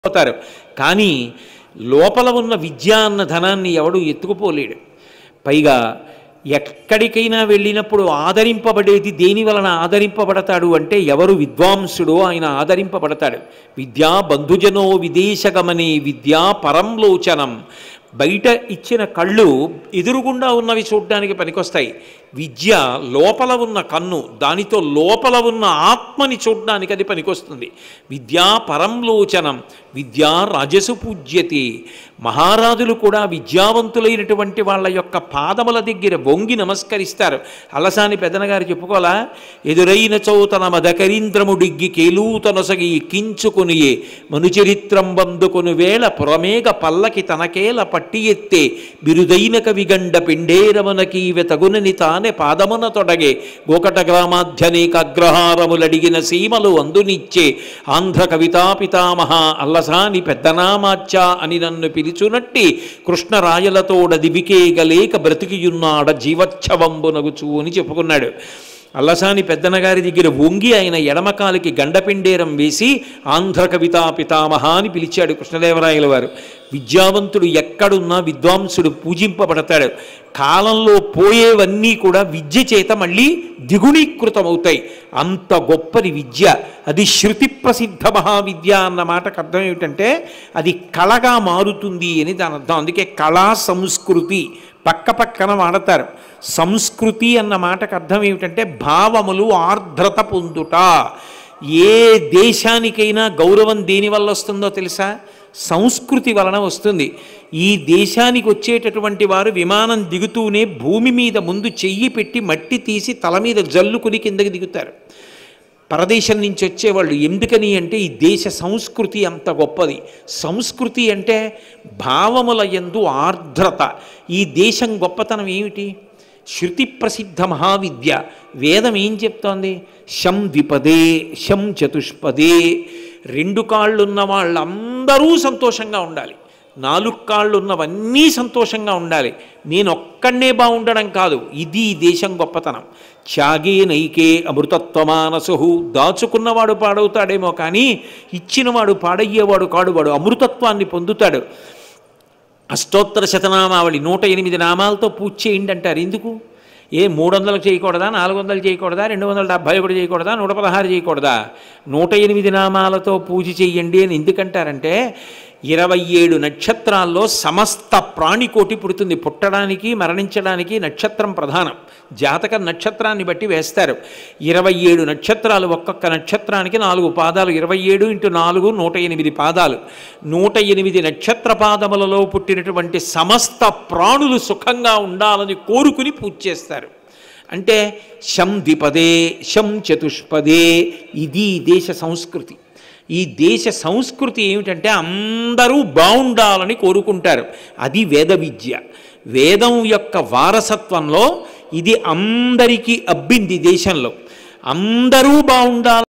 పోతారు కానీ లోపల ఉన్న విద్య అన్న ధనాన్ని ఎవడు ఎత్తుకుపోలేడు పైగా ఎక్కడికైనా వెళ్ళినప్పుడు ఆదరింపబడేది దేని వలన ఆదరింపబడతాడు అంటే ఎవరు విద్వాంసుడో ఆయన ఆదరింపబడతాడు విద్యా బంధుజనో విదేశగమనే విద్యా పరంలోచనం బయట ఇచ్చిన కళ్ళు ఎదురుగుండా ఉన్నవి చూడడానికి పనికొస్తాయి విద్య లోపల ఉన్న కన్ను దానితో లోపల ఉన్న ఆత్మని చూడడానికి అది పనికొస్తుంది విద్యా పరంలోచనం విద్యా రాజసు పూజ్యతే మహారాజులు కూడా విద్యావంతులైనటువంటి వాళ్ళ యొక్క పాదముల దగ్గర వంగి నమస్కరిస్తారు అలసాని పెద్దనగారు చెప్పుకోలా ఎదురైన చౌతన మదకరీంద్రముడిగ్గి కేలూతనొసగి కించుకునియే మనుచరిత్రం బందుకుని వేళ పురమేగ పల్లకి తనకేల పట్టి ఎత్తే బిరుదైన కవిగండ పిండేరమనకీవె తగునని తానే పాదమున తొడగే గోకట గ్రామాధ్యనేక అగ్రహారములడిగిన సీమలు అందునిచ్చే ఆంధ్ర కవితా పితామహ అల్లసాని పెద్దనామాచ్చ అని నన్ను పిలుచునట్టి కృష్ణరాయలతోడ దివికేగలేక బ్రతికియున్నాడ జీవచ్ఛవంబునగుచు అని చెప్పుకున్నాడు అల్లసాని పెద్దనగారి దగ్గర వంగి ఆయన ఎడమకాలికి గండపిండేరం వేసి ఆంధ్ర కవితా పితామహ అని పిలిచాడు కృష్ణదేవరాయల వారు విద్యావంతుడు ఎక్కడున్నా విద్వాంసుడు పూజింపబడతాడు కాలంలో పోయేవన్నీ కూడా విద్య చేత మళ్ళీ దిగుణీకృతమవుతాయి అంత గొప్పది విద్య అది శృతి ప్రసిద్ధ మహావిద్య అన్న మాటకు అర్థం ఏమిటంటే అది కళగా మారుతుంది అని దాని అర్థం అందుకే కళా సంస్కృతి పక్క పక్కన వాడతారు సంస్కృతి అన్న మాటకు అర్థం ఏమిటంటే భావములు ఆర్ద్రత పొందుట ఏ దేశానికైనా గౌరవం దేని వల్ల వస్తుందో తెలుసా సంస్కృతి వలన వస్తుంది ఈ దేశానికి వచ్చేటటువంటి వారు విమానం దిగుతూనే భూమి మీద ముందు చెయ్యి పెట్టి మట్టి తీసి తల మీద జల్లుకుని కిందకి దిగుతారు పరదేశం నుంచి వచ్చేవాళ్ళు ఎందుకని అంటే ఈ దేశ సంస్కృతి అంత గొప్పది సంస్కృతి అంటే భావముల ఎందు ఆర్ద్రత ఈ దేశం గొప్పతనం ఏమిటి శృతి ప్రసిద్ధ మహావిద్య వేదం ఏం చెప్తోంది శం ద్విపదే శం చతుష్పదే రెండు కాళ్ళున్న వాళ్ళందరూ సంతోషంగా ఉండాలి నాలుగు కాళ్ళు ఉన్నవన్నీ సంతోషంగా ఉండాలి నేను ఒక్కడే బాగుండడం కాదు ఇది ఈ దేశం గొప్పతనం త్యాగే నైకే అమృతత్వమానసు దాచుకున్నవాడు పాడవుతాడేమో కానీ ఇచ్చినవాడు పాడయ్యేవాడు కాడు వాడు అమృతత్వాన్ని పొందుతాడు అష్టోత్తర శతనామావళి నూట ఎనిమిది నామాలతో పూజ చేయండి అంటారు ఎందుకు ఏ మూడు వందలు చేయకూడదా నాలుగు వందలు చేయకూడదా రెండు వందల డెబ్భై ఒకటి చేయకూడదా నూట పదహారు చేయకూడదా నూట ఎనిమిది నామాలతో పూజ చెయ్యండి అని ఎందుకంటారంటే ఇరవై ఏడు నక్షత్రాల్లో సమస్త ప్రాణికోటి పుడుతుంది పుట్టడానికి మరణించడానికి నక్షత్రం ప్రధానం జాతక నక్షత్రాన్ని బట్టి వేస్తారు ఇరవై ఏడు నక్షత్రాలు ఒక్కొక్క నక్షత్రానికి నాలుగు పాదాలు ఇరవై ఏడు ఇంటూ నాలుగు నూట ఎనిమిది పాదాలు నూట ఎనిమిది నక్షత్ర పాదములలో పుట్టినటువంటి సమస్త ప్రాణులు సుఖంగా ఉండాలని కోరుకుని పూజ చేస్తారు అంటే శం ద్విపదే శం చతుష్పదే ఇది దేశ సంస్కృతి ఈ దేశ సంస్కృతి ఏమిటంటే అందరూ బాగుండాలని కోరుకుంటారు అది వేద విద్య వేదం యొక్క వారసత్వంలో ఇది అందరికీ అబ్బింది దేశంలో అందరూ బాగుండాలి